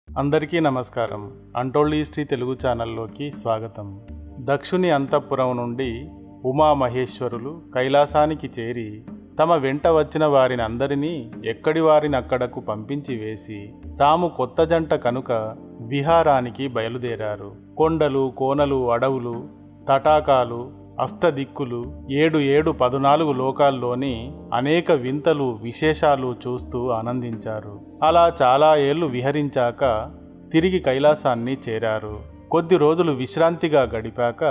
అందరికీ నమస్కారం untold history Telugu ఛానల్లోకి స్వాగతం దక్షుని అంతఃపురం నుండి ఉమామహేశ్వరులు కైలాసానికి చేరి తమ వెంట వచ్చిన వారిని అందరినీ ఎక్కడి వారిని అక్కడకు పంపించి వేసి తాము కొత్త జంట కనుక విహారానికి బయలుదేరారు కొండలు కోనలు అడవులు తటాకాలు అష్టదిక్కులు ఏడు ఏడు పదునాలుగు లోకాల్లోని అనేక వింతలు విశేషాలు చూస్తూ ఆనందించారు అలా చాలా ఏళ్ళు విహరించాక తిరిగి కైలాసాన్ని చేరారు కొద్ది రోజులు విశ్రాంతిగా గడిపాక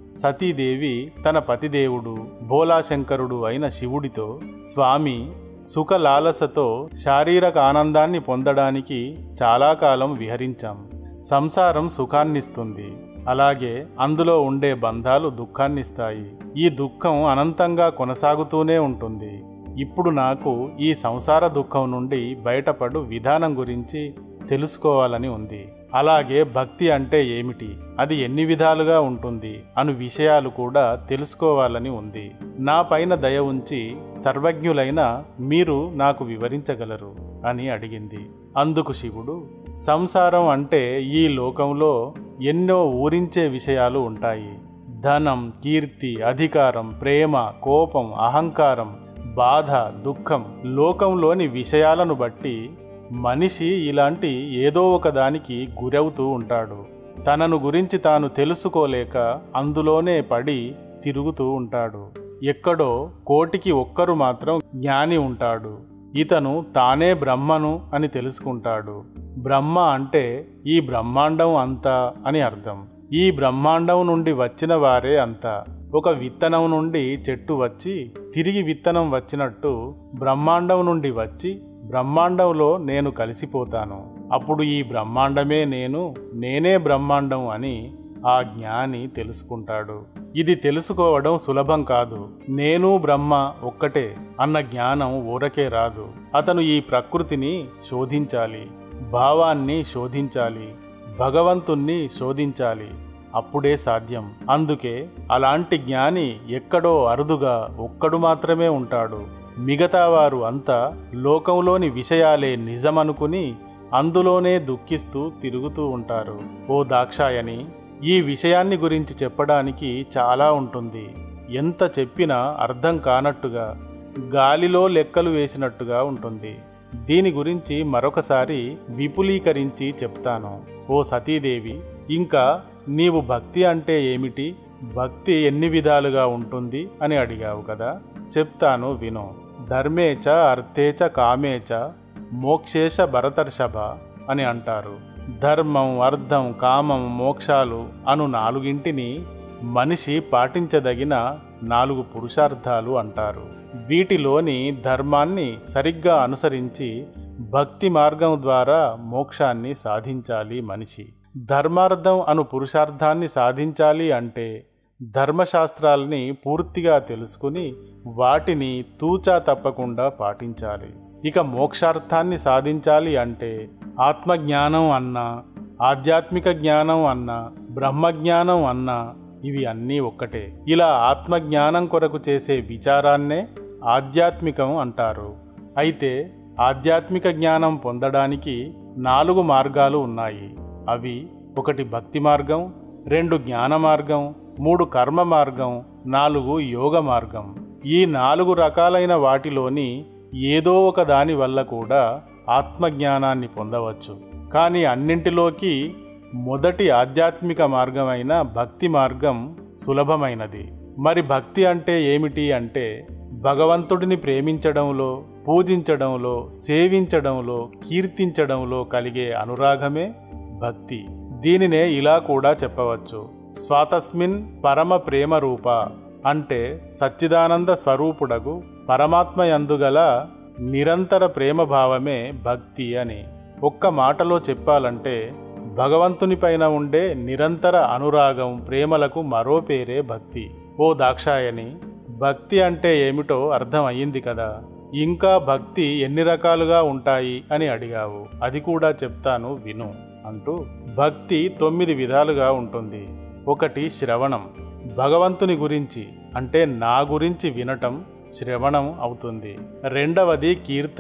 సతీదేవి తన పతిదేవుడు భోలాశంకరుడు అయిన శివుడితో స్వామి సుఖలాలసతో శారీరక ఆనందాన్ని పొందడానికి చాలా కాలం విహరించాం సంసారం సుఖాన్నిస్తుంది అలాగే అందులో ఉండే బంధాలు దుఃఖాన్నిస్తాయి ఈ దుఃఖం అనంతంగా కొనసాగుతూనే ఉంటుంది ఇప్పుడు నాకు ఈ సంసార దుఃఖం నుండి బయటపడు విధానం గురించి తెలుసుకోవాలని ఉంది అలాగే భక్తి అంటే ఏమిటి అది ఎన్ని విధాలుగా ఉంటుంది అను విషయాలు కూడా తెలుసుకోవాలని ఉంది నా పైన దయ ఉంచి సర్వజ్ఞులైన మీరు నాకు వివరించగలరు అని అడిగింది అందుకు శివుడు సంసారం అంటే ఈ లోకంలో ఎన్నో ఊరించే విషయాలు ఉంటాయి ధనం కీర్తి అధికారం ప్రేమ కోపం అహంకారం బాధ దుఃఖం లోకంలోని విషయాలను బట్టి మనిషి ఇలాంటి ఏదో ఒక దానికి గురవుతూ ఉంటాడు తనను గురించి తాను తెలుసుకోలేక అందులోనే పడి తిరుగుతూ ఉంటాడు ఎక్కడో కోటికి ఒక్కరు మాత్రం జ్ఞాని ఉంటాడు ఇతను తానే బ్రహ్మను అని తెలుసుకుంటాడు బ్రహ్మ అంటే ఈ బ్రహ్మాండం అంతా అని అర్థం ఈ బ్రహ్మాండం నుండి వచ్చిన వారే అంతా ఒక విత్తనం నుండి చెట్టు వచ్చి తిరిగి విత్తనం వచ్చినట్టు బ్రహ్మాండం నుండి వచ్చి బ్రహ్మాండంలో నేను కలిసిపోతాను అప్పుడు ఈ బ్రహ్మాండమే నేను నేనే బ్రహ్మాండం అని ఆ జ్ఞాని తెలుసుకుంటాడు ఇది తెలుసుకోవడం సులభం కాదు నేను బ్రహ్మ ఒక్కటే అన్న జ్ఞానం ఊరకే రాదు అతను ఈ ప్రకృతిని శోధించాలి భావాన్ని శోధించాలి భగవంతుణ్ణి శోధించాలి అప్పుడే సాధ్యం అందుకే అలాంటి జ్ఞాని ఎక్కడో అరుదుగా ఒక్కడు మాత్రమే ఉంటాడు మిగతా వారు అంతా లోకంలోని విషయాలే నిజమనుకుని అందులోనే దుఃఖిస్తూ తిరుగుతూ ఉంటారు ఓ దాక్షాయని ఈ విషయాన్ని గురించి చెప్పడానికి చాలా ఉంటుంది ఎంత చెప్పినా అర్థం కానట్టుగా గాలిలో లెక్కలు వేసినట్టుగా ఉంటుంది దీని గురించి మరొకసారి విపులీకరించి చెప్తాను ఓ సతీదేవి ఇంకా నీవు భక్తి అంటే ఏమిటి భక్తి ఎన్ని విధాలుగా ఉంటుంది అని అడిగావు కదా చెప్తాను విను ధర్మేచ అర్థేచ కామేచ మోక్షేశ భరతర్షభ అని అంటారు ధర్మం అర్థం కామం మోక్షాలు అను నాలుగింటిని మనిషి పాటించదగిన నాలుగు పురుషార్థాలు అంటారు వీటిలోని ధర్మాన్ని సరిగ్గా అనుసరించి భక్తి మార్గం ద్వారా మోక్షాన్ని సాధించాలి మనిషి ధర్మార్థం అను పురుషార్థాన్ని సాధించాలి అంటే ధర్మశాస్త్రాల్ని పూర్తిగా తెలుసుకుని వాటిని తూచా తప్పకుండా పాటించాలి ఇక మోక్షార్థాన్ని సాధించాలి అంటే ఆత్మజ్ఞానం అన్నా ఆధ్యాత్మిక జ్ఞానం అన్నా బ్రహ్మజ్ఞానం అన్నా ఇవి అన్నీ ఒక్కటే ఇలా ఆత్మజ్ఞానం కొరకు చేసే విచారాన్నే ఆధ్యాత్మికం అంటారు అయితే ఆధ్యాత్మిక జ్ఞానం పొందడానికి నాలుగు మార్గాలు ఉన్నాయి అవి ఒకటి భక్తి మార్గం రెండు జ్ఞాన మార్గం మూడు కర్మ మార్గం నాలుగు యోగ మార్గం ఈ నాలుగు రకాలైన వాటిలోని ఏదో ఒక దాని వల్ల కూడా ఆత్మజ్ఞానాన్ని పొందవచ్చు కానీ అన్నింటిలోకి మొదటి ఆధ్యాత్మిక మార్గమైన భక్తి మార్గం సులభమైనది మరి భక్తి అంటే ఏమిటి అంటే భగవంతుడిని ప్రేమించడంలో పూజించడంలో సేవించడంలో కీర్తించడంలో కలిగే అనురాగమే భక్తి దీనినే ఇలా కూడా చెప్పవచ్చు స్వాతస్మిన్ పరమ ప్రేమ రూప అంటే సచ్చిదానంద స్వరూపుడగు పరమాత్మ యందుగల నిరంతర ప్రేమ భావమే భక్తి అని ఒక్క మాటలో చెప్పాలంటే భగవంతునిపైన ఉండే నిరంతర అనురాగం ప్రేమలకు మరో పేరే భక్తి ఓ దాక్షాయని భక్తి అంటే ఏమిటో అర్థం అయ్యింది కదా ఇంకా భక్తి ఎన్ని రకాలుగా ఉంటాయి అని అడిగావు అది కూడా చెప్తాను విను అంటూ భక్తి తొమ్మిది విధాలుగా ఉంటుంది ఒకటి శ్రవణం భగవంతుని గురించి అంటే నా గురించి వినటం శ్రవణం అవుతుంది రెండవది కీర్తనం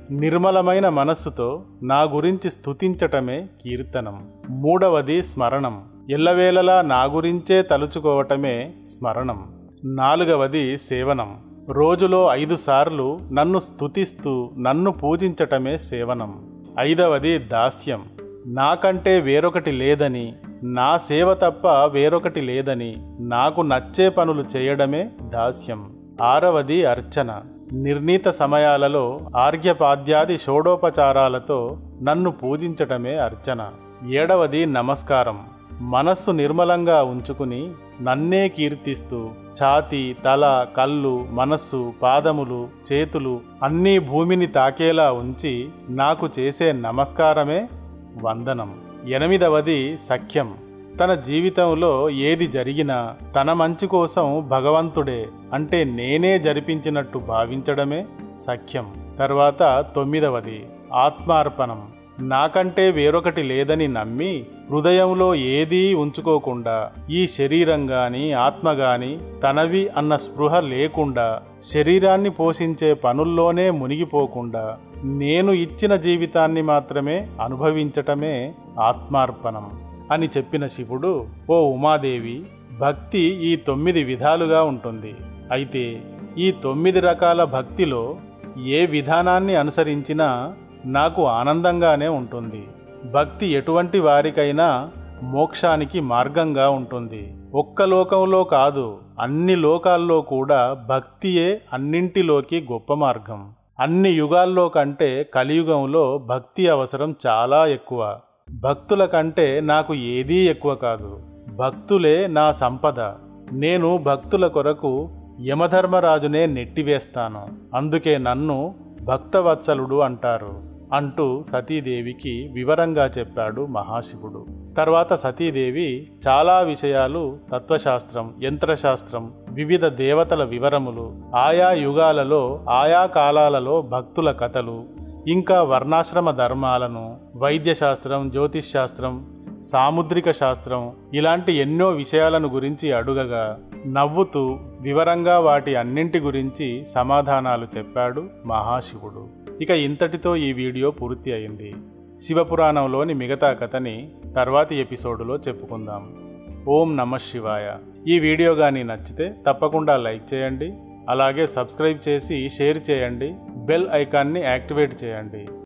నిర్మలమైన మనస్సుతో నా గురించి స్తుతించటమే కీర్తనం మూడవది స్మరణం ఎల్లవేళలా నా గురించే తలుచుకోవటమే స్మరణం నాలుగవది సేవనం రోజులో ఐదు సార్లు నన్ను స్తుతిస్తూ నన్ను పూజించటమే సేవనం ఐదవది దాస్యం నాకంటే వేరొకటి లేదని నా సేవ తప్ప వేరొకటి లేదని నాకు నచ్చే పనులు చేయడమే దాస్యం ఆరవది అర్చన నిర్ణీత సమయాలలో ఆర్ఘ్యపాద్యాది షోడోపచారాలతో నన్ను పూజించటమే అర్చన ఏడవది నమస్కారం మనస్సు నిర్మలంగా ఉంచుకుని నన్నే కీర్తిస్తూ ఛాతి తల కళ్ళు మనస్సు పాదములు చేతులు అన్నీ భూమిని తాకేలా ఉంచి నాకు చేసే నమస్కారమే వందనం ఎనిమిదవది సఖ్యం తన జీవితంలో ఏది జరిగినా తన మంచి కోసం భగవంతుడే అంటే నేనే జరిపించినట్టు భావించడమే సఖ్యం తర్వాత తొమ్మిదవది ఆత్మార్పణం నాకంటే వేరొకటి లేదని నమ్మి హృదయంలో ఏదీ ఉంచుకోకుండా ఈ శరీరం గాని ఆత్మ గాని తనవి అన్న స్పృహ లేకుండా శరీరాన్ని పోషించే పనుల్లోనే మునిగిపోకుండా నేను ఇచ్చిన జీవితాన్ని మాత్రమే అనుభవించటమే ఆత్మార్పణం అని చెప్పిన శివుడు ఓ ఉమాదేవి భక్తి ఈ తొమ్మిది విధాలుగా ఉంటుంది అయితే ఈ తొమ్మిది రకాల భక్తిలో ఏ విధానాన్ని అనుసరించినా నాకు ఆనందంగానే ఉంటుంది భక్తి ఎటువంటి వారికైనా మోక్షానికి మార్గంగా ఉంటుంది ఒక్క లోకంలో కాదు అన్ని లోకాల్లో కూడా భక్తియే అన్నింటిలోకి గొప్ప మార్గం అన్ని యుగాల్లో కంటే కలియుగంలో భక్తి అవసరం చాలా ఎక్కువ భక్తుల కంటే నాకు ఏదీ ఎక్కువ కాదు భక్తులే నా సంపద నేను భక్తుల కొరకు యమధర్మరాజునే నెట్టివేస్తాను అందుకే నన్ను భక్తవత్సలుడు అంటారు అంటూ సతీదేవికి వివరంగా చెప్పాడు మహాశివుడు తర్వాత సతీదేవి చాలా విషయాలు తత్వశాస్త్రం యంత్రశాస్త్రం వివిధ దేవతల వివరములు ఆయా యుగాలలో ఆయా కాలాలలో భక్తుల కథలు ఇంకా వర్ణాశ్రమ ధర్మాలను వైద్యశాస్త్రం జ్యోతిష్ శాస్త్రం సాముద్రిక శాస్త్రం ఇలాంటి ఎన్నో విషయాలను గురించి అడుగగా నవ్వుతూ వివరంగా వాటి అన్నింటి గురించి సమాధానాలు చెప్పాడు మహాశివుడు ఇక ఇంతటితో ఈ వీడియో పూర్తి అయింది శివపురాణంలోని మిగతా కథని తర్వాతి ఎపిసోడులో చెప్పుకుందాం ఓం నమ శివాయ ఈ వీడియో కానీ నచ్చితే తప్పకుండా లైక్ చేయండి అలాగే సబ్స్క్రైబ్ చేసి షేర్ చేయండి బెల్ ఐకాన్ని యాక్టివేట్ చేయండి